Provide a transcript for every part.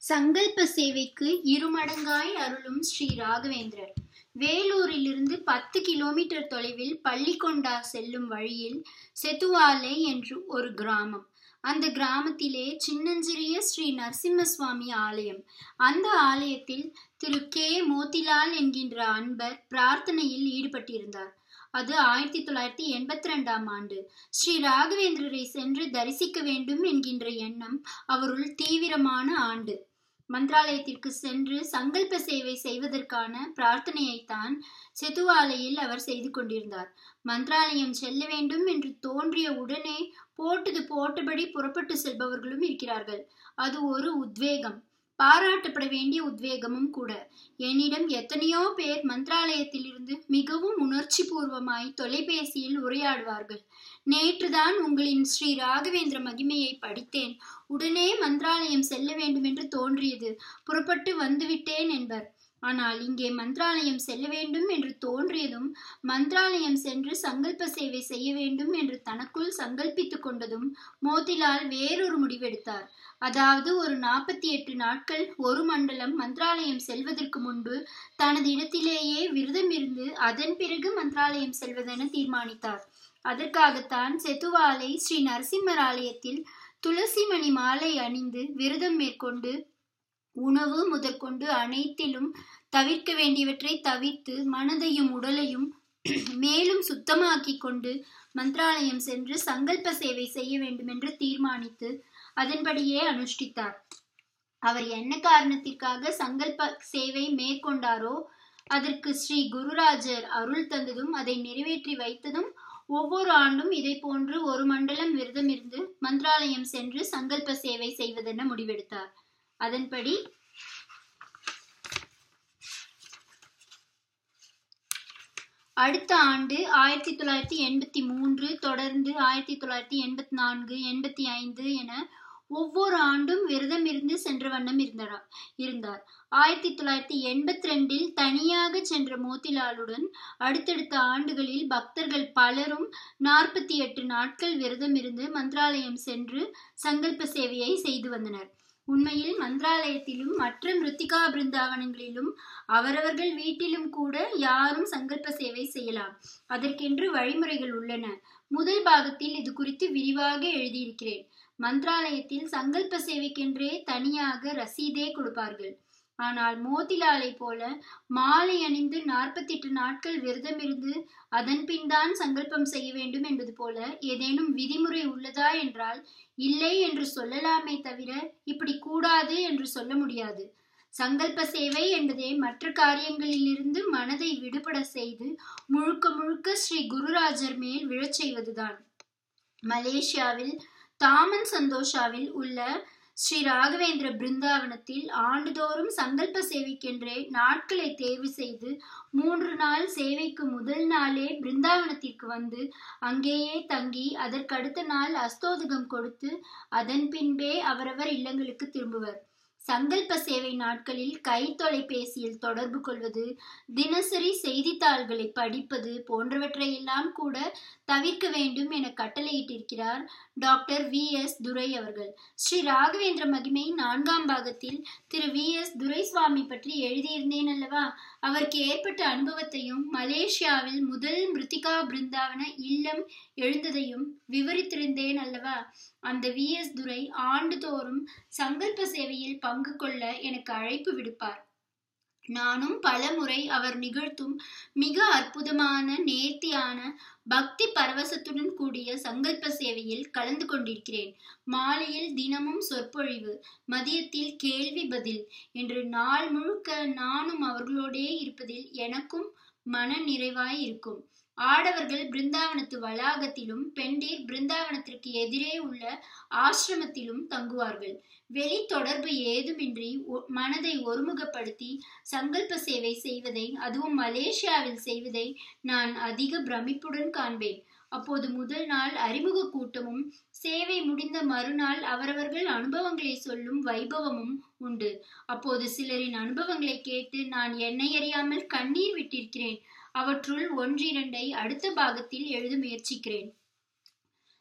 சங்கல்ப சேவைக்கு இருமடங்காய் அருளும் ஸ்ரீ ராகவேந்திரர் வேலூரிலிருந்து பத்து கிலோமீட்டர் தொலைவில் பள்ளிக்கொண்டா செல்லும் வழியில் செத்துவாலை என்று ஒரு கிராமம் அந்த கிராமத்திலே சின்னஞ்சிறிய ஸ்ரீ நரசிம்ம சுவாமி ஆலயம் அந்த ஆலயத்தில் திரு கே மோத்திலால் என்கின்ற அன்பர் பிரார்த்தனையில் ஈடுபட்டிருந்தார் அது ஆயிரத்தி தொள்ளாயிரத்தி எண்பத்தி ரெண்டாம் ஆண்டு ஸ்ரீ ராகவேந்திரரை சென்று தரிசிக்க வேண்டும் என்கின்ற எண்ணம் அவருள் தீவிரமான ஆண்டு மந்திராலயத்திற்கு சென்று சங்கல்ப சேவை செய்வதற்கான பிரார்த்தனையைத்தான் செதுவாலையில் அவர் செய்து கொண்டிருந்தார் மந்திராலயம் செல்ல வேண்டும் என்று தோன்றிய உடனே போட்டது போட்டபடி புறப்பட்டு செல்பவர்களும் இருக்கிறார்கள் அது ஒரு உத்வேகம் பாராட்டப்பட வேண்டிய உத்வேகமும் கூட என்னிடம் எத்தனையோ பேர் மந்திராலயத்திலிருந்து மிகவும் உணர்ச்சி பூர்வமாய் தொலைபேசியில் உரையாடுவார்கள் நேற்றுதான் உங்களின் ஸ்ரீ ராகவேந்திர மகிமையை படித்தேன் உடனே மந்திராலயம் செல்ல வேண்டும் என்று தோன்றியது புறப்பட்டு வந்துவிட்டேன் என்பர் ஆனால் இங்கே மந்திராலயம் செல்ல வேண்டும் என்று தோன்றியதும் மந்திராலயம் சென்று சங்கல்ப சேவை செய்ய வேண்டும் என்று தனக்குள் சங்கல்பித்துக் கொண்டதும் மோதிலால் வேறொரு முடிவெடுத்தார் அதாவது ஒரு நாற்பத்தி எட்டு நாட்கள் ஒரு மண்டலம் மந்திராலயம் செல்வதற்கு முன்பு தனது இடத்திலேயே விரதம் இருந்து அதன் பிறகு மந்திராலயம் செல்வதென தீர்மானித்தார் அதற்காகத்தான் செத்துவாலை ஸ்ரீ நரசிம்மர் ஆலயத்தில் துளசிமணி மாலை அணிந்து விரதம் மேற்கொண்டு உணவு முதற்கொண்டு அனைத்திலும் தவிர்க்க வேண்டியவற்றை தவிர்த்து மனதையும் உடலையும் மேலும் சுத்தமாக்கி கொண்டு மந்திராலயம் சென்று சங்கல்ப சேவை செய்ய வேண்டும் என்று தீர்மானித்து அதன்படியே அனுஷ்டித்தார் அவர் என்ன காரணத்திற்காக சங்கல்ப சேவை மேற்கொண்டாரோ அதற்கு ஸ்ரீ குருராஜர் அருள் தந்ததும் அதை நிறைவேற்றி வைத்ததும் ஒவ்வொரு ஆண்டும் இதை போன்று ஒரு மண்டலம் விரதம் இருந்து மந்திராலயம் சென்று சங்கல்ப சேவை செய்வதென முடிவெடுத்தார் அதன்படி அடுத்த ஆண்டு ஆயிரத்தி தொள்ளாயிரத்தி எண்பத்தி மூன்று தொடர்ந்து ஆயிரத்தி தொள்ளாயிரத்தி எண்பத்தி நான்கு எண்பத்தி ஐந்து என ஒவ்வொரு ஆண்டும் விரதம் இருந்து சென்ற வண்ணம் இருந்தாரா இருந்தார் ஆயிரத்தி தொள்ளாயிரத்தி எண்பத்தி ரெண்டில் தனியாக சென்ற மோத்திலாலுடன் அடுத்தடுத்த ஆண்டுகளில் பக்தர்கள் பலரும் நாற்பத்தி எட்டு நாட்கள் விரதம் இருந்து மந்திராலயம் சென்று சங்கல்ப சேவையை செய்து வந்தனர் உண்மையில் மந்திராலயத்திலும் மற்ற மிருத்திகா பிருந்தாவனங்களிலும் அவரவர்கள் வீட்டிலும் கூட யாரும் சங்கல்ப சேவை செய்யலாம் அதற்கென்று வழிமுறைகள் உள்ளன முதல் பாகத்தில் இது குறித்து விரிவாக எழுதியிருக்கிறேன் மந்திராலயத்தில் சங்கல்ப சேவைக்கென்றே தனியாக ரசீதே கொடுப்பார்கள் ஆனால் மோதிலாலை போல மாலை அணிந்து நாற்பத்தி எட்டு நாட்கள் விரதம் இருந்து அதன் பின் தான் சங்கல்பம் செய்ய வேண்டும் என்பது போல ஏதேனும் விதிமுறை உள்ளதா என்றால் இல்லை என்று சொல்லலாமே தவிர இப்படி கூடாது என்று சொல்ல முடியாது சங்கல்ப சேவை என்பதே மற்ற காரியங்களிலிருந்து மனதை விடுபட செய்து முழுக்க முழுக்க ஸ்ரீ குருராஜர் மேல் விழச் செய்வதுதான் மலேசியாவில் தாமன் சந்தோஷாவில் உள்ள ஸ்ரீ ராகவேந்திர பிருந்தாவனத்தில் ஆண்டுதோறும் சங்கல்ப சேவைக்கென்றே நாட்களை தேர்வு செய்து மூன்று நாள் சேவைக்கு முதல் நாளே பிருந்தாவனத்திற்கு வந்து அங்கேயே தங்கி அதற்கடுத்த நாள் அஸ்தோதகம் கொடுத்து அதன் பின்பே அவரவர் இல்லங்களுக்கு திரும்புவர் சங்கல்ப சேவை நாட்களில் கை தொலைபேசியில் தொடர்பு கொள்வது தினசரி செய்தித்தாள்களை படிப்பது போன்றவற்றை எல்லாம் கூட தவிர்க்க வேண்டும் என கட்டளையிட்டிருக்கிறார் டாக்டர் வி எஸ் துரை அவர்கள் ஸ்ரீ ராகவேந்திர மகிமை நான்காம் பாகத்தில் திரு வி எஸ் துரைசுவாமி பற்றி எழுதியிருந்தேன் அல்லவா அவருக்கு ஏற்பட்ட அனுபவத்தையும் மலேசியாவில் முதல் மிருத்திகா பிருந்தாவன இல்லம் எழுந்ததையும் விவரித்திருந்தேன் அல்லவா அந்த வி எஸ் துரை ஆண்டுதோறும் சங்கல்ப சேவையில் பங்கு கொள்ள எனக்கு அழைப்பு விடுப்பார் நானும் பல முறை அவர் நிகழ்த்தும் மிக அற்புதமான நேர்த்தியான பக்தி பரவசத்துடன் கூடிய சங்கல்ப சேவையில் கலந்து கொண்டிருக்கிறேன் மாலையில் தினமும் சொற்பொழிவு மதியத்தில் கேள்வி பதில் என்று நாள் முழுக்க நானும் அவர்களோடே இருப்பதில் எனக்கும் மன நிறைவாய் இருக்கும் ஆடவர்கள் பிருந்தாவனத்து வளாகத்திலும் பெண்டீர் பிருந்தாவனத்திற்கு எதிரே உள்ள ஆசிரமத்திலும் தங்குவார்கள் வெளி தொடர்பு ஏதுமின்றி மனதை ஒருமுகப்படுத்தி சங்கல்ப சேவை செய்வதை அதுவும் மலேசியாவில் செய்வதை நான் அதிக பிரமிப்புடன் காண்பேன் அப்போது முதல் நாள் அறிமுக கூட்டமும் சேவை முடிந்த மறுநாள் அவரவர்கள் அனுபவங்களை சொல்லும் வைபவமும் உண்டு அப்போது சிலரின் அனுபவங்களை கேட்டு நான் என்னை அறியாமல் கண்ணீர் விட்டிருக்கிறேன் அவற்றுள் ஒன்றிரண்டை அடுத்த பாகத்தில் எழுத முயற்சிக்கிறேன்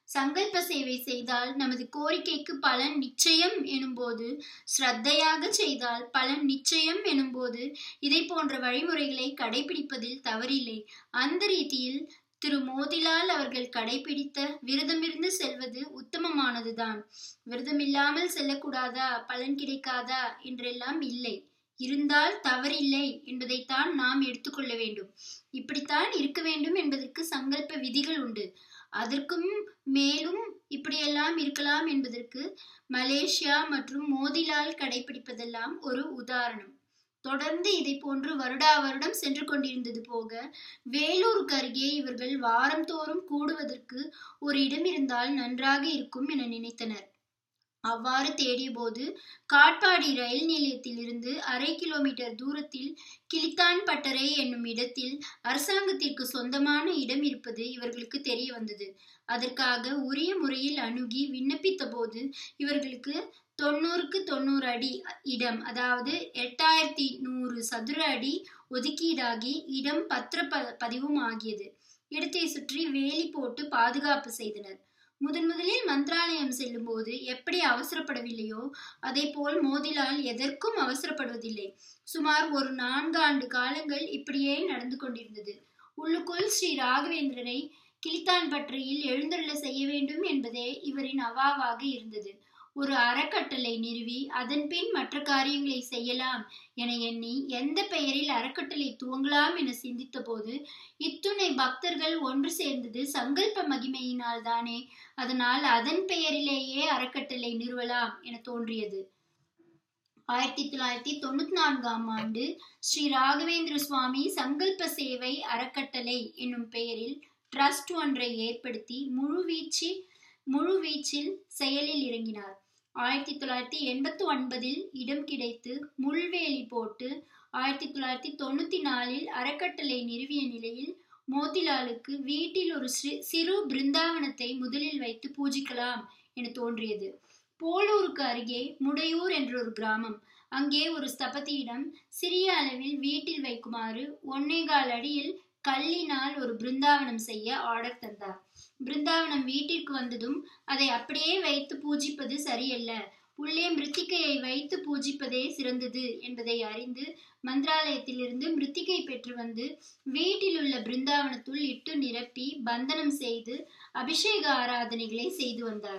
சங்கல்ப சேவை செய்தால் நமது கோரிக்கைக்கு பலன் நிச்சயம் எனும்போது ஸ்ரத்தையாக செய்தால் பலன் நிச்சயம் எனும்போது இதை போன்ற வழிமுறைகளை கடைபிடிப்பதில் தவறில்லை அந்த ரீதியில் திரு மோதிலால் அவர்கள் கடைபிடித்த விரதமிருந்து செல்வது உத்தமமானதுதான் விரதமில்லாமல் செல்லக்கூடாதா பலன் கிடைக்காதா என்றெல்லாம் இல்லை இருந்தால் தவறில்லை என்பதைத்தான் நாம் எடுத்துக்கொள்ள வேண்டும் இப்படித்தான் இருக்க வேண்டும் என்பதற்கு சங்கல்ப விதிகள் உண்டு அதற்கும் மேலும் இப்படியெல்லாம் இருக்கலாம் என்பதற்கு மலேசியா மற்றும் மோதிலால் கடைபிடிப்பதெல்லாம் ஒரு உதாரணம் தொடர்ந்து இதை போன்று வருடா வருடம் சென்று கொண்டிருந்தது போக வேலூருக்கு அருகே இவர்கள் வாரந்தோறும் கூடுவதற்கு ஒரு இடம் இருந்தால் நன்றாக இருக்கும் என நினைத்தனர் அவ்வாறு தேடிய போது காட்பாடி ரயில் நிலையத்தில் இருந்து அரை கிலோமீட்டர் தூரத்தில் கிளித்தான் பட்டறை என்னும் இடத்தில் அரசாங்கத்திற்கு சொந்தமான இடம் இருப்பது இவர்களுக்கு தெரிய வந்தது அதற்காக உரிய முறையில் அணுகி விண்ணப்பித்த போது இவர்களுக்கு தொண்ணூறுக்கு தொண்ணூறு அடி இடம் அதாவது எட்டாயிரத்தி நூறு சதுர அடி ஒதுக்கீடாகி இடம் பத்திர ப பதிவும் ஆகியது இடத்தை சுற்றி வேலி போட்டு பாதுகாப்பு செய்தனர் முதன் முதலில் மந்திராலயம் செல்லும் போது எப்படி அவசரப்படவில்லையோ அதே போல் மோதிலால் எதற்கும் அவசரப்படுவதில்லை சுமார் ஒரு நான்கு ஆண்டு காலங்கள் இப்படியே நடந்து கொண்டிருந்தது உள்ளுக்குள் ஸ்ரீ ராகவேந்திரனை கிளித்தான் பற்றையில் எழுந்தருள செய்ய வேண்டும் என்பதே இவரின் அவாவாக இருந்தது ஒரு அறக்கட்டளை நிறுவி அதன் பின் மற்ற காரியங்களை செய்யலாம் என எண்ணி எந்த பெயரில் அறக்கட்டளை துவங்கலாம் என சிந்தித்த போது இத்துணை பக்தர்கள் ஒன்று சேர்ந்தது சங்கல்ப மகிமையினால் தானே அதனால் அதன் பெயரிலேயே அறக்கட்டளை நிறுவலாம் என தோன்றியது ஆயிரத்தி தொள்ளாயிரத்தி தொண்ணூத்தி நான்காம் ஆண்டு ஸ்ரீ ராகவேந்திர சுவாமி சங்கல்ப சேவை அறக்கட்டளை என்னும் பெயரில் ட்ரஸ்ட் ஒன்றை ஏற்படுத்தி முழு வீச்சு முழு வீச்சில் செயலில் இறங்கினார் ஆயிரத்தி தொள்ளாயிரத்தி எண்பத்தி ஒன்பதில் இடம் கிடைத்து முள்வேலி போட்டு ஆயிரத்தி தொள்ளாயிரத்தி தொண்ணூத்தி நாலில் அறக்கட்டளை நிறுவிய நிலையில் மோதிலாலுக்கு வீட்டில் ஒரு சிறு பிருந்தாவனத்தை முதலில் வைத்து பூஜிக்கலாம் என தோன்றியது போலூருக்கு அருகே முடையூர் என்ற ஒரு கிராமம் அங்கே ஒரு ஸ்தபதியிடம் சிறிய அளவில் வீட்டில் வைக்குமாறு ஒன்னேகால் அடியில் கல்லினால் ஒரு பிருந்தாவனம் செய்ய ஆர்டர் தந்தார் பிருந்தாவனம் வீட்டிற்கு வந்ததும் அதை அப்படியே வைத்து பூஜிப்பது சரியல்ல உள்ளே மிருத்திகையை வைத்து பூஜிப்பதே சிறந்தது என்பதை அறிந்து மந்திராலயத்திலிருந்து மிருத்திகை பெற்று வந்து வீட்டில் உள்ள பிருந்தாவனத்துள் இட்டு நிரப்பி பந்தனம் செய்து அபிஷேக ஆராதனைகளை செய்து வந்தார்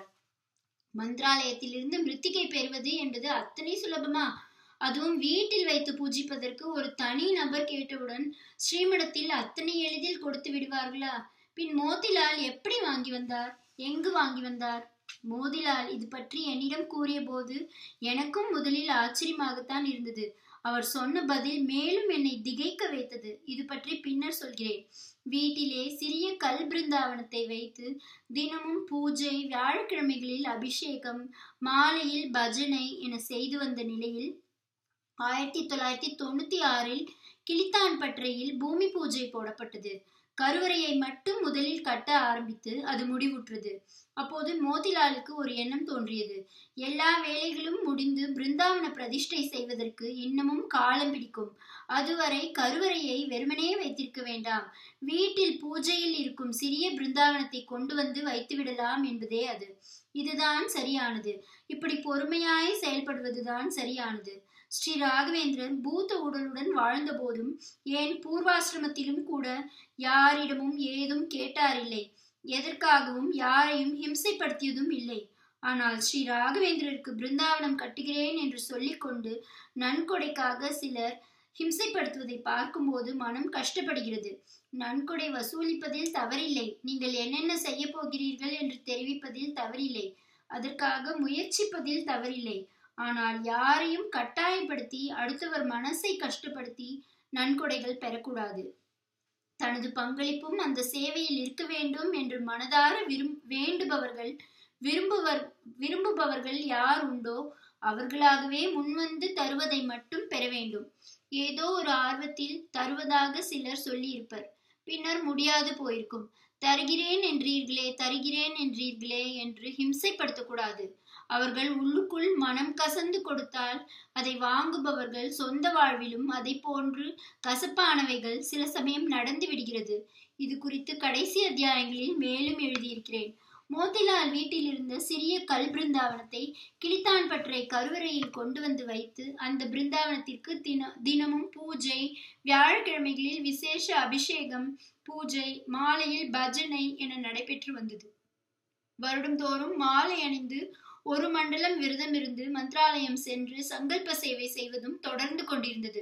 மந்திராலயத்திலிருந்து மிருத்திகை பெறுவது என்பது அத்தனை சுலபமா அதுவும் வீட்டில் வைத்து பூஜிப்பதற்கு ஒரு தனி நபர் கேட்டவுடன் ஸ்ரீமடத்தில் அத்தனை எளிதில் கொடுத்து விடுவார்களா பின் மோதிலால் எப்படி வாங்கி வந்தார் எங்கு வாங்கி வந்தார் மோதிலால் இது பற்றி என்னிடம் கூறிய போது எனக்கும் முதலில் ஆச்சரியமாகத்தான் இருந்தது அவர் சொன்ன பதில் மேலும் என்னை திகைக்க வைத்தது இது பற்றி பின்னர் சொல்கிறேன் வீட்டிலே சிறிய கல் பிருந்தாவனத்தை வைத்து தினமும் பூஜை வியாழக்கிழமைகளில் அபிஷேகம் மாலையில் பஜனை என செய்து வந்த நிலையில் ஆயிரத்தி தொள்ளாயிரத்தி தொண்ணூத்தி ஆறில் கிளித்தான் பற்றையில் பூமி பூஜை போடப்பட்டது கருவறையை மட்டும் முதலில் கட்ட ஆரம்பித்து அது முடிவுற்றது அப்போது மோதிலாலுக்கு ஒரு எண்ணம் தோன்றியது எல்லா வேலைகளும் முடிந்து பிருந்தாவன பிரதிஷ்டை செய்வதற்கு இன்னமும் காலம் பிடிக்கும் அதுவரை கருவறையை வெறுமனே வைத்திருக்க வேண்டாம் வீட்டில் பூஜையில் இருக்கும் சிறிய பிருந்தாவனத்தை கொண்டு வந்து வைத்து விடலாம் என்பதே அது இதுதான் சரியானது இப்படி பொறுமையாய் செயல்படுவதுதான் சரியானது ஸ்ரீ ராகவேந்திரன் பூத உடலுடன் வாழ்ந்த போதும் ஏன் பூர்வாசிரமத்திலும் கூட யாரிடமும் ஏதும் கேட்டாரில்லை எதற்காகவும் யாரையும் ஹிம்சைப்படுத்தியதும் இல்லை ஆனால் ஸ்ரீ ராகவேந்திரருக்கு பிருந்தாவனம் கட்டுகிறேன் என்று சொல்லிக்கொண்டு நன்கொடைக்காக சிலர் ஹிம்சைப்படுத்துவதை பார்க்கும்போது மனம் கஷ்டப்படுகிறது நன்கொடை வசூலிப்பதில் தவறில்லை நீங்கள் என்னென்ன செய்ய போகிறீர்கள் என்று தெரிவிப்பதில் தவறில்லை அதற்காக முயற்சிப்பதில் தவறில்லை ஆனால் யாரையும் கட்டாயப்படுத்தி அடுத்தவர் மனசை கஷ்டப்படுத்தி நன்கொடைகள் பெறக்கூடாது தனது பங்களிப்பும் அந்த சேவையில் இருக்க வேண்டும் என்று மனதார விரும் வேண்டுபவர்கள் விரும்புவர் விரும்புபவர்கள் யார் உண்டோ அவர்களாகவே முன்வந்து தருவதை மட்டும் பெற வேண்டும் ஏதோ ஒரு ஆர்வத்தில் தருவதாக சிலர் சொல்லியிருப்பர் பின்னர் முடியாது போயிருக்கும் தருகிறேன் என்றீர்களே தருகிறேன் என்றீர்களே என்று ஹிம்சைப்படுத்தக்கூடாது அவர்கள் உள்ளுக்குள் மனம் கசந்து கொடுத்தால் அதை வாங்குபவர்கள் சொந்த வாழ்விலும் அதை போன்று கசப்பானவைகள் சில சமயம் நடந்து விடுகிறது இது குறித்து கடைசி அத்தியாயங்களில் மேலும் எழுதியிருக்கிறேன் மோதிலால் வீட்டில் இருந்த சிறிய கல் பிருந்தாவனத்தை கிளித்தான் பற்றை கருவறையில் கொண்டு வந்து வைத்து அந்த பிருந்தாவனத்திற்கு தின தினமும் பூஜை வியாழக்கிழமைகளில் விசேஷ அபிஷேகம் பூஜை மாலையில் பஜனை என நடைபெற்று வந்தது வருடந்தோறும் மாலை அணிந்து ஒரு மண்டலம் விரதமிருந்து மந்திராலயம் சென்று சங்கல்ப சேவை செய்வதும் தொடர்ந்து கொண்டிருந்தது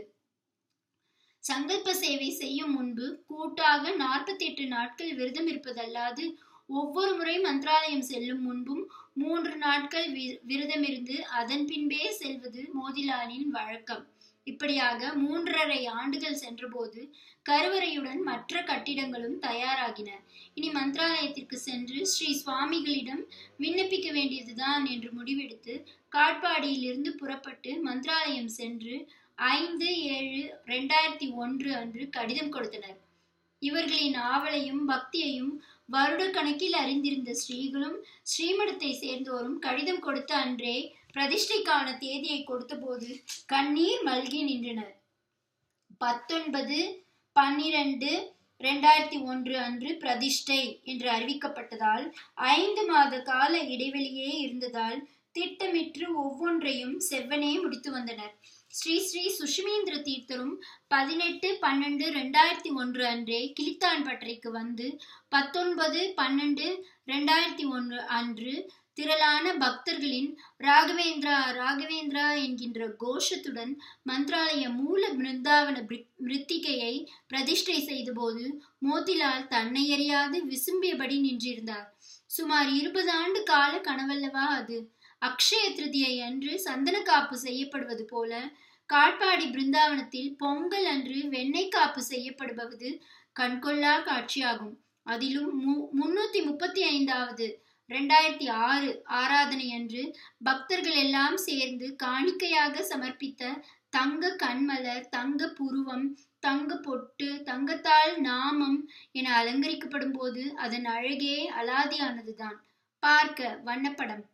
சங்கல்ப சேவை செய்யும் முன்பு கூட்டாக நாற்பத்தி எட்டு நாட்கள் விரதம் இருப்பதல்லாது ஒவ்வொரு முறை மந்திராலயம் செல்லும் முன்பும் மூன்று நாட்கள் விரதமிருந்து அதன் பின்பே செல்வது மோதிலாலின் வழக்கம் இப்படியாக மூன்றரை ஆண்டுகள் சென்றபோது கருவறையுடன் மற்ற கட்டிடங்களும் தயாராகின இனி மந்திராலயத்திற்கு சென்று ஸ்ரீ சுவாமிகளிடம் விண்ணப்பிக்க வேண்டியதுதான் என்று முடிவெடுத்து காட்பாடியிலிருந்து புறப்பட்டு மந்திராலயம் சென்று ஐந்து ஏழு ரெண்டாயிரத்தி ஒன்று அன்று கடிதம் கொடுத்தனர் இவர்களின் ஆவலையும் பக்தியையும் வருட கணக்கில் அறிந்திருந்த ஸ்ரீகளும் ஸ்ரீமடத்தை சேர்ந்தோரும் கடிதம் கொடுத்த அன்றே பிரதிஷ்டைக்கான தேதியை கொடுத்தபோது கண்ணீர் மல்கி நின்றனர் பத்தொன்பது பன்னிரண்டு ரெண்டாயிரத்தி ஒன்று அன்று பிரதிஷ்டை என்று அறிவிக்கப்பட்டதால் ஐந்து மாத கால இடைவெளியே இருந்ததால் திட்டமிட்டு ஒவ்வொன்றையும் செவ்வனே முடித்து வந்தனர் ஸ்ரீ ஸ்ரீ சுஷ்மீந்திர தீர்த்தரும் பதினெட்டு பன்னெண்டு ரெண்டாயிரத்தி ஒன்று அன்றே கிளித்தான் பட்டறைக்கு வந்து பத்தொன்பது பன்னெண்டு ரெண்டாயிரத்தி ஒன்று அன்று திரளான பக்தர்களின் ராகவேந்திரா ராகவேந்திரா என்கின்ற கோஷத்துடன் மந்திராலய மூல பிருந்தாவன மிருத்திகையை பிரதிஷ்டை செய்தபோது மோதிலால் தன்னை அறியாது விசும்பியபடி நின்றிருந்தார் சுமார் இருபது ஆண்டு கால கனவல்லவா அது அக்ஷய திருதியை அன்று சந்தன காப்பு செய்யப்படுவது போல காட்பாடி பிருந்தாவனத்தில் பொங்கல் அன்று வெண்ணெய் காப்பு செய்யப்படுவது கண்கொள்ளா காட்சியாகும் அதிலும் முன்னூத்தி முப்பத்தி ஐந்தாவது ரெண்டாயிரத்தி ஆறு ஆராதனை அன்று பக்தர்கள் எல்லாம் சேர்ந்து காணிக்கையாக சமர்ப்பித்த தங்க கண்மலர் தங்க புருவம் தங்க பொட்டு தங்கத்தால் நாமம் என அலங்கரிக்கப்படும் போது அதன் அழகே அலாதியானதுதான் பார்க்க வண்ணப்படம்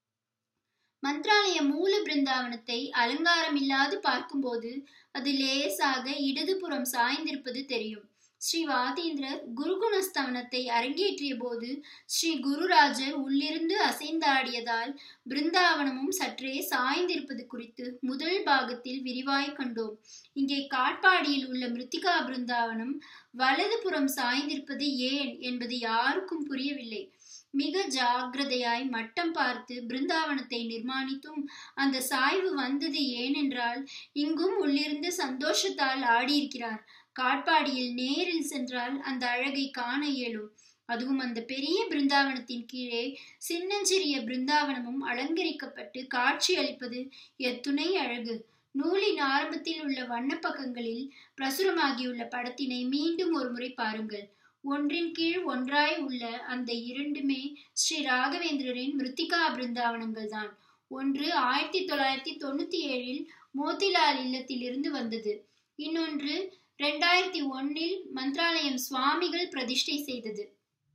மந்திராலய மூல பிருந்தாவனத்தை அலங்காரம் இல்லாது பார்க்கும்போது அது லேசாக இடதுபுறம் சாய்ந்திருப்பது தெரியும் ஸ்ரீ வாதீந்திரர் குருகுணஸ்தவனத்தை அரங்கேற்றிய போது ஸ்ரீ குருராஜர் உள்ளிருந்து அசைந்தாடியதால் பிருந்தாவனமும் சற்றே சாய்ந்திருப்பது குறித்து முதல் பாகத்தில் விரிவாய் கண்டோம் இங்கே காட்பாடியில் உள்ள மிருத்திகா பிருந்தாவனம் வலதுபுறம் சாய்ந்திருப்பது ஏன் என்பது யாருக்கும் புரியவில்லை மிக ஜாகிரதையாய் மட்டம் பார்த்து பிருந்தாவனத்தை நிர்மாணித்தும் அந்த சாய்வு வந்தது ஏனென்றால் இங்கும் உள்ளிருந்து சந்தோஷத்தால் ஆடியிருக்கிறார் காட்பாடியில் நேரில் சென்றால் அந்த அழகை காண இயலும் அதுவும் அந்த பெரிய பிருந்தாவனத்தின் கீழே சின்னஞ்சிறிய பிருந்தாவனமும் அலங்கரிக்கப்பட்டு காட்சி அளிப்பது எத்துணை அழகு நூலின் ஆரம்பத்தில் உள்ள வண்ணப்பக்கங்களில் பிரசுரமாகியுள்ள படத்தினை மீண்டும் ஒரு முறை பாருங்கள் ஒன்றின் கீழ் ஒன்றாய் உள்ள அந்த இரண்டுமே ஸ்ரீ ராகவேந்திரரின் மிருத்திகா பிருந்தாவனங்கள் தான் ஒன்று ஆயிரத்தி தொள்ளாயிரத்தி தொண்ணூத்தி ஏழில் மோதிலால் இல்லத்திலிருந்து வந்தது இன்னொன்று ரெண்டாயிரத்தி ஒன்னில் மந்திராலயம் சுவாமிகள் பிரதிஷ்டை செய்தது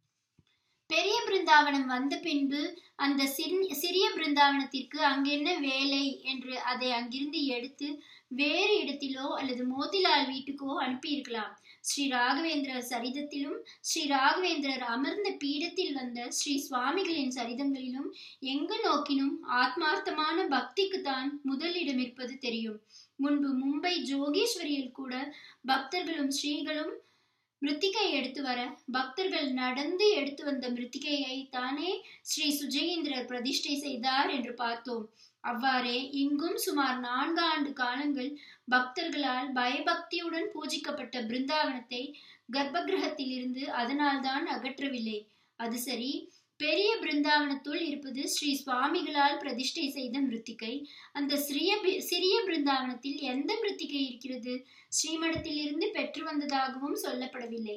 பெரிய பிருந்தாவனம் வந்த பின்பு அந்த சிறிய பிருந்தாவனத்திற்கு அங்கென்ன வேலை என்று அதை அங்கிருந்து எடுத்து வேறு இடத்திலோ அல்லது மோதிலால் வீட்டுக்கோ அனுப்பியிருக்கலாம் ஸ்ரீ ராகவேந்திரர் சரிதத்திலும் ஸ்ரீ ராகவேந்திரர் அமர்ந்த பீடத்தில் வந்த ஸ்ரீ சுவாமிகளின் சரிதங்களிலும் எங்கு நோக்கினும் ஆத்மார்த்தமான பக்திக்கு தான் முதலிடம் இருப்பது தெரியும் முன்பு மும்பை ஜோகேஸ்வரியில் கூட பக்தர்களும் ஸ்ரீகளும் மிருத்திகை எடுத்து வர பக்தர்கள் நடந்து எடுத்து வந்த மிருத்திகையை தானே ஸ்ரீ சுஜயேந்திரர் பிரதிஷ்டை செய்தார் என்று பார்த்தோம் அவ்வாறே இங்கும் சுமார் நான்கு ஆண்டு காலங்கள் பக்தர்களால் பயபக்தியுடன் பூஜிக்கப்பட்ட பிருந்தாவனத்தை கர்ப்பகிரகத்தில் இருந்து அதனால்தான் அகற்றவில்லை அது சரி பெரிய பிருந்தாவனத்துள் இருப்பது ஸ்ரீ சுவாமிகளால் பிரதிஷ்டை செய்த மிருத்திகை அந்த சிறிய சிறிய பிருந்தாவனத்தில் எந்த மிருத்திகை இருக்கிறது ஸ்ரீமடத்தில் இருந்து பெற்று வந்ததாகவும் சொல்லப்படவில்லை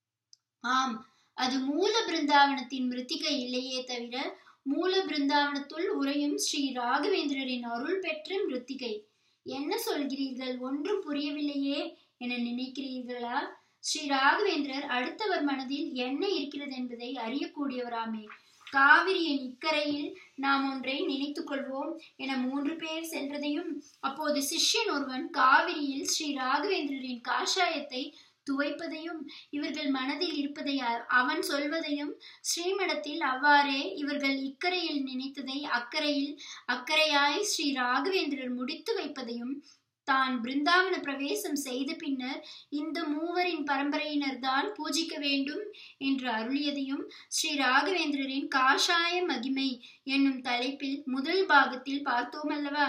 ஆம் அது மூல பிருந்தாவனத்தின் மிருத்திகை இல்லையே தவிர மூல பிருந்தாவனத்துள் உரையும் ஸ்ரீ ராகவேந்திரரின் அருள் பெற்ற மிருத்திகை என்ன சொல்கிறீர்கள் ஒன்றும் புரியவில்லையே என நினைக்கிறீர்களா ஸ்ரீ ராகவேந்திரர் அடுத்தவர் மனதில் என்ன இருக்கிறது என்பதை அறியக்கூடியவராமே காவிரியின் இக்கரையில் நாம் ஒன்றை நினைத்துக் கொள்வோம் என மூன்று பேர் சென்றதையும் அப்போது சிஷ்யன் ஒருவன் காவிரியில் ஸ்ரீ ராகவேந்திரரின் காஷாயத்தை துவைப்பதையும் இவர்கள் மனதில் இருப்பதை அவன் சொல்வதையும் ஸ்ரீமடத்தில் அவ்வாறே இவர்கள் இக்கரையில் நினைத்ததை அக்கறையில் அக்கறையாய் ஸ்ரீ ராகவேந்திரர் முடித்து வைப்பதையும் தான் பிருந்தாவன பிரவேசம் செய்த பின்னர் இந்த மூவரின் பரம்பரையினர் தான் பூஜிக்க வேண்டும் என்று அருளியதையும் ஸ்ரீ ராகவேந்திரரின் காஷாய மகிமை என்னும் தலைப்பில் முதல் பாகத்தில் பார்த்தோமல்லவா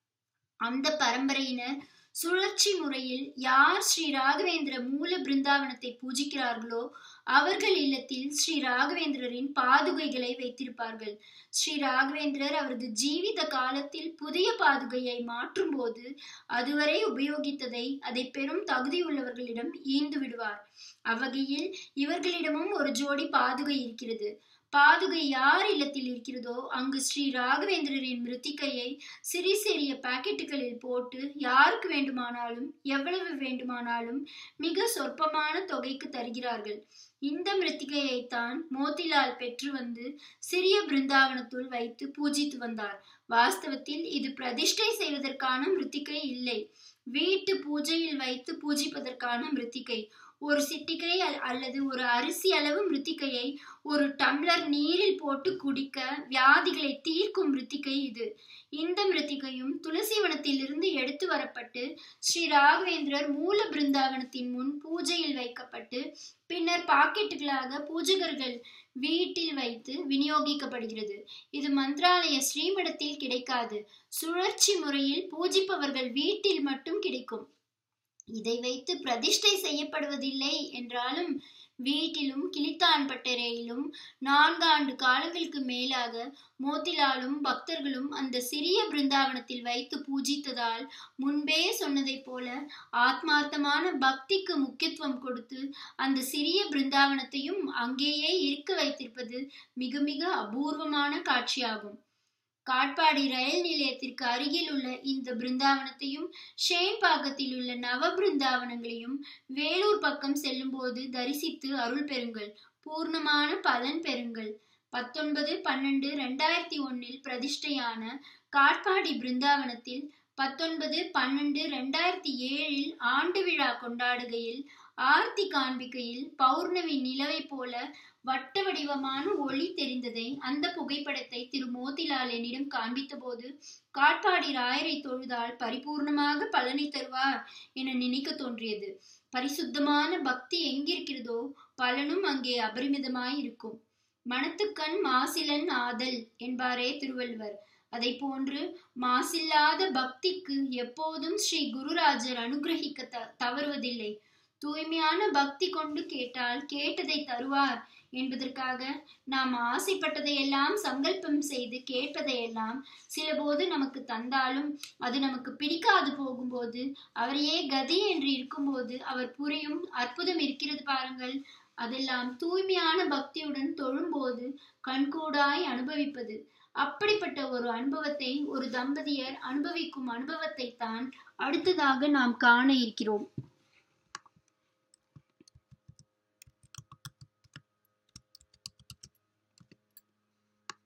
அந்த பரம்பரையினர் சுழற்சி முறையில் யார் ஸ்ரீ ராகவேந்திர மூல பிருந்தாவனத்தை பூஜிக்கிறார்களோ அவர்கள் இல்லத்தில் ஸ்ரீ ராகவேந்திரரின் பாதுகைகளை வைத்திருப்பார்கள் ஸ்ரீ ராகவேந்திரர் அவரது ஜீவித காலத்தில் புதிய பாதுகையை மாற்றும் போது அதுவரை உபயோகித்ததை அதை பெரும் தகுதியுள்ளவர்களிடம் ஈந்து விடுவார் அவ்வகையில் இவர்களிடமும் ஒரு ஜோடி பாதுகை இருக்கிறது பாதுகை யார் இல்லத்தில் இருக்கிறதோ அங்கு ஸ்ரீ ராகவேந்திரரின் மிருத்திகையை சிறிய சிறிய பாக்கெட்டுகளில் போட்டு யாருக்கு வேண்டுமானாலும் எவ்வளவு வேண்டுமானாலும் மிக சொற்பமான தொகைக்கு தருகிறார்கள் இந்த மிருத்திகையைத்தான் மோத்திலால் பெற்று வந்து சிறிய பிருந்தாவனத்துள் வைத்து பூஜித்து வந்தார் வாஸ்தவத்தில் இது பிரதிஷ்டை செய்வதற்கான மிருத்திகை இல்லை வீட்டு பூஜையில் வைத்து பூஜிப்பதற்கான மிருத்திகை ஒரு சிட்டிகை அல்லது ஒரு அரிசி அளவு மிருத்திகையை ஒரு டம்ளர் நீரில் போட்டு குடிக்க வியாதிகளை தீர்க்கும் மிருத்திகை இது இந்த மிருத்திகையும் துளசி வனத்திலிருந்து எடுத்து வரப்பட்டு ஸ்ரீ ராகவேந்திரர் மூல பிருந்தாவனத்தின் முன் பூஜையில் வைக்கப்பட்டு பின்னர் பாக்கெட்டுகளாக பூஜகர்கள் வீட்டில் வைத்து விநியோகிக்கப்படுகிறது இது மந்திராலய ஸ்ரீமடத்தில் கிடைக்காது சுழற்சி முறையில் பூஜிப்பவர்கள் வீட்டில் மட்டும் கிடைக்கும் இதை வைத்து பிரதிஷ்டை செய்யப்படுவதில்லை என்றாலும் வீட்டிலும் கிளித்தான்பட்டறையிலும் நான்காண்டு காலங்களுக்கு மேலாக மோத்திலாலும் பக்தர்களும் அந்த சிறிய பிருந்தாவனத்தில் வைத்து பூஜித்ததால் முன்பே சொன்னதைப் போல ஆத்மார்த்தமான பக்திக்கு முக்கியத்துவம் கொடுத்து அந்த சிறிய பிருந்தாவனத்தையும் அங்கேயே இருக்க வைத்திருப்பது மிக மிக அபூர்வமான காட்சியாகும் காட்பாடி ரயில் நிலையத்திற்கு அருகில் உள்ள இந்த பிருந்தாவனத்தையும் ஷேன்பாக்கத்தில் உள்ள நவ பிருந்தாவனங்களையும் வேலூர் பக்கம் செல்லும் போது தரிசித்து அருள் பெறுங்கள் பூர்ணமான பலன் பெறுங்கள் பத்தொன்பது பன்னெண்டு ரெண்டாயிரத்தி ஒன்னில் பிரதிஷ்டையான காட்பாடி பிருந்தாவனத்தில் பத்தொன்பது பன்னெண்டு ரெண்டாயிரத்தி ஏழில் ஆண்டு விழா கொண்டாடுகையில் ஆர்த்தி காண்பிக்கையில் பௌர்ணமி நிலவை போல வட்ட வடிவமான ஒளி தெரிந்ததை அந்த புகைப்படத்தை திரு மோதிலால் என்னிடம் காண்பித்த போது காட்பாடி ராயரை தொழுதால் பரிபூர்ணமாக பலனை தருவார் என நினைக்க தோன்றியது பரிசுத்தமான பக்தி எங்கிருக்கிறதோ பலனும் அங்கே அபரிமிதமாய் இருக்கும் மனத்துக்கண் மாசிலன் ஆதல் என்பாரே திருவள்ளுவர் அதை போன்று மாசில்லாத பக்திக்கு எப்போதும் ஸ்ரீ குருராஜர் அனுகிரகிக்க த தவறுவதில்லை தூய்மையான பக்தி கொண்டு கேட்டால் கேட்டதை தருவார் என்பதற்காக நாம் ஆசைப்பட்டதையெல்லாம் சங்கல்பம் செய்து கேட்பதையெல்லாம் சில போது நமக்கு தந்தாலும் அது நமக்கு பிடிக்காது போகும்போது அவரையே கதி என்று இருக்கும்போது அவர் புரியும் அற்புதம் இருக்கிறது பாருங்கள் அதெல்லாம் தூய்மையான பக்தியுடன் தொழும்போது கண்கூடாய் அனுபவிப்பது அப்படிப்பட்ட ஒரு அனுபவத்தை ஒரு தம்பதியர் அனுபவிக்கும் அனுபவத்தை தான் அடுத்ததாக நாம் காண இருக்கிறோம்